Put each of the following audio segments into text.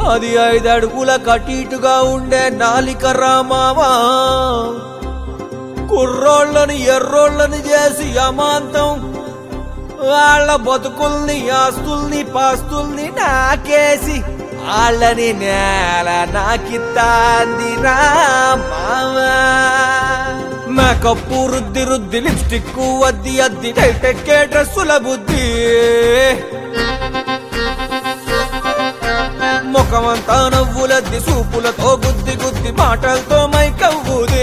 అది ఐదు అడుగుల కటీటుగా ఉండే నాలిక రామావా కుర్రోళ్ళని ఎర్రోళ్ళని చేసి అమాంతం వాళ్ళ బతుకుల్ని ఆస్తుల్ని పాస్తుల్ని నాకేసి వాళ్ళని నేల నాకిత్తాంది రామావా మేకప్పు రుద్ది రుద్ది లిప్స్టిక్ వద్ది అద్ది టైటెక్కే డ్రెస్సుల బుద్ధి ముఖమంతా నవ్వులద్ది సూపులతో గుద్ది గుద్ది మాటలతో మైకవ్వుదే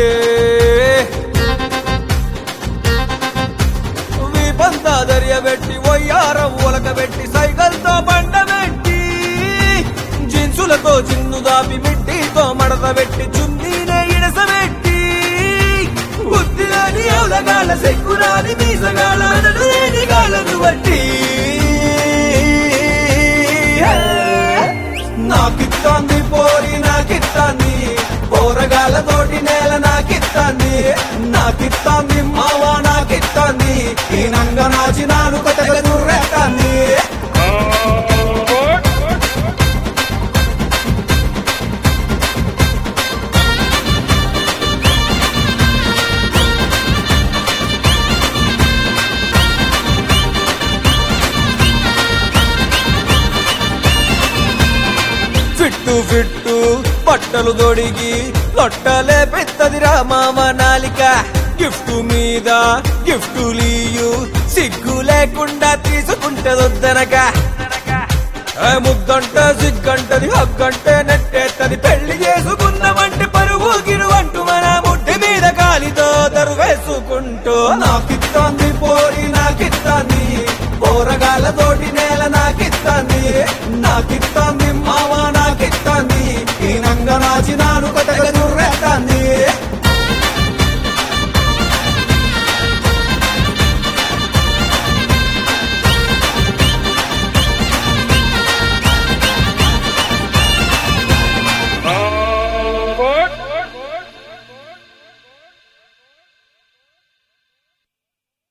వీపంతా దర్యబెట్టి ఒయ్యారం ఉలకబెట్టి సైకిల్తో బండబెట్టి జీన్సులతో చిన్ను దాపి మిడ్డీతో మడతబెట్టి చున్నీనే ఇడసబెట్టి బుద్ధిలోని అవలగాల సెక్కురాని మీసగాల మెదడు లేని గాలను బట్టి నాకిత్తాంది పోరి నాకిత్తాంది పోరగాళ్ళతోటి నేల నాకిత్తాంది నాకిత్తాంది మావా నాకిత్తాంది ఈ నంగ నాచి నాను కథగా దుర్రేతాంది ఫిట్టు ఫిట్టు బట్టలు దొడిగి లొట్టలే పెద్దది రామామ నాలిక గిఫ్ట్ మీద గిఫ్ట్ లీయు సిగ్గు లేకుండా తీసుకుంటదొద్దనక ఏ ముద్దంటే సిగ్గంటది హగ్గంటే నెట్టేత్తది పెళ్లి చేసుకుందామంటే పరువు గిరువంటూ మన ముడ్డి మీద కాలితో దరువేసుకుంటూ నాకిత్తోంది